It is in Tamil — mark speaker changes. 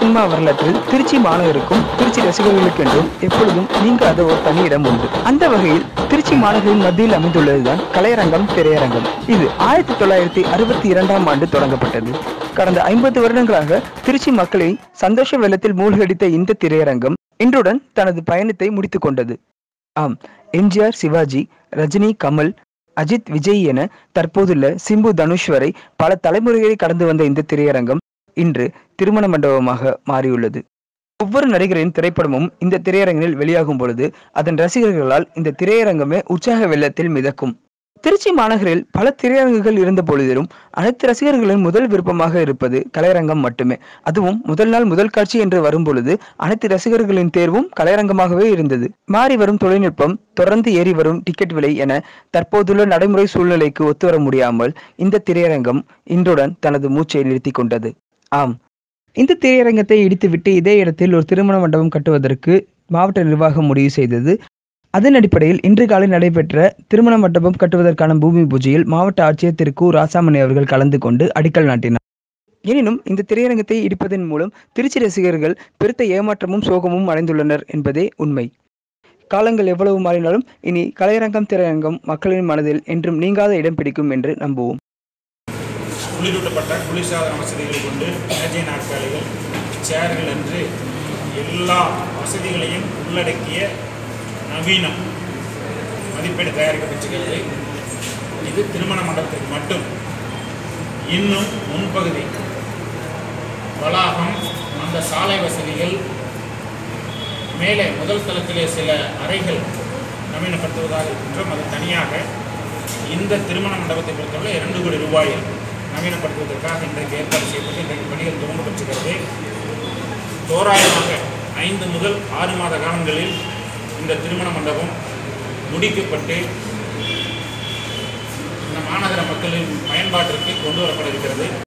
Speaker 1: சினிமா வரலாற்றில் திருச்சி மாநகருக்கும் திருச்சி ரசிகர்களுக்கென்றும் எப்பொழுதும் நீங்காத ஒரு தனி இடம் உண்டு அந்த வகையில் திருச்சி மாநகரின் மத்தியில் அமைந்துள்ளதுதான் கலையரங்கம் திரையரங்கம் இது ஆயிரத்தி தொள்ளாயிரத்தி அறுபத்தி இரண்டாம் ஆண்டு தொடங்கப்பட்டது கடந்த ஐம்பது வருடங்களாக திருச்சி மக்களை சந்தோஷ வெள்ளத்தில் மூழ்கடித்த இந்த திரையரங்கம் இன்றுடன் தனது பயணத்தை முடித்துக் கொண்டது ஆம் எம்ஜிஆர் சிவாஜி ரஜினி கமல் அஜித் விஜய் என தற்போதுள்ள சிம்பு தனுஷ் வரை பல தலைமுறைகளை கடந்து வந்த இந்த திரையரங்கம் இன்று திருமண மண்டபமாக மாறியுள்ளது ஒவ்வொரு நடிகரின் திரைப்படமும் இந்த திரையரங்கில் வெளியாகும் பொழுது அதன் ரசிகர்களால் இந்த திரையரங்கமே உற்சாக வெள்ளத்தில் மிதக்கும் திருச்சி மாநகரில் பல திரையரங்குகள் இருந்த பொழுதிலும் அனைத்து ரசிகர்களின் முதல் விருப்பமாக இருப்பது கலையரங்கம் மட்டுமே அதுவும் முதல் நாள் முதல் காட்சி என்று வரும் பொழுது அனைத்து ரசிகர்களின் தேர்வும் கலையரங்கமாகவே இருந்தது மாறி வரும் தொழில்நுட்பம் தொடர்ந்து ஏறி வரும் டிக்கெட் விலை என தற்போதுள்ள நடைமுறை சூழ்நிலைக்கு ஒத்துவர முடியாமல் இந்த திரையரங்கம் இன்றுடன் தனது மூச்சை நிறுத்தி கொண்டது ஆம் இந்த திரையரங்கத்தை இடித்துவிட்டு இதே இடத்தில் ஒரு திருமண மண்டபம் கட்டுவதற்கு மாவட்ட நிர்வாகம் முடிவு செய்தது அதன் அடிப்படையில் இன்று காலை நடைபெற்ற திருமண மண்டபம் கட்டுவதற்கான பூமி பூஜையில் மாவட்ட ஆட்சியர் திரு கு ராசாமணி அவர்கள் கலந்து கொண்டு அடிக்கல் நாட்டினார் எனினும் இந்த திரையரங்கத்தை இடிப்பதன் மூலம் திருச்சி ரசிகர்கள் பெருத்த ஏமாற்றமும் சோகமும் அடைந்துள்ளனர் என்பதே உண்மை காலங்கள் எவ்வளவு மாறினாலும் இனி கலையரங்கம் திரையரங்கம் மக்களின் மனதில் என்றும் நீங்காத இடம் பிடிக்கும் என்று நம்புவோம்
Speaker 2: குளிரூட்டப்பட்ட குளிர்சாதன வசதிகளை கொண்டு மேஜை நாற்காலிகள் சேர்கள் என்று எல்லா வசதிகளையும் உள்ளடக்கிய நவீனம் மதிப்பீடு தயாரிக்கப்பட்டிருக்கிறது இது திருமண மண்டபத்திற்கு மட்டும் இன்னும் முன்பகுதி வளாகம் அந்த சாலை வசதிகள் மேலே முதல் தளத்திலே சில அறைகள் நவீனப்படுத்துவதாக இருக்கின்றோம் அது தனியாக இந்த திருமண மண்டபத்தை பொறுத்தவரை இரண்டு கோடி ரூபாயில் நவீனப்படுத்துவதற்காக இன்றைக்கு ஏற்பாடு செய்யப்பட்டு இன்றைக்கு பணிகள் துவங்கப்பட்டிருக்கிறது தோராயமாக ஐந்து முதல் ஆறு மாத காலங்களில் இந்த திருமண மண்டபம் முடிக்கப்பட்டு இந்த மாநகர மக்களின் பயன்பாட்டிற்கு கொண்டு வரப்பட இருக்கிறது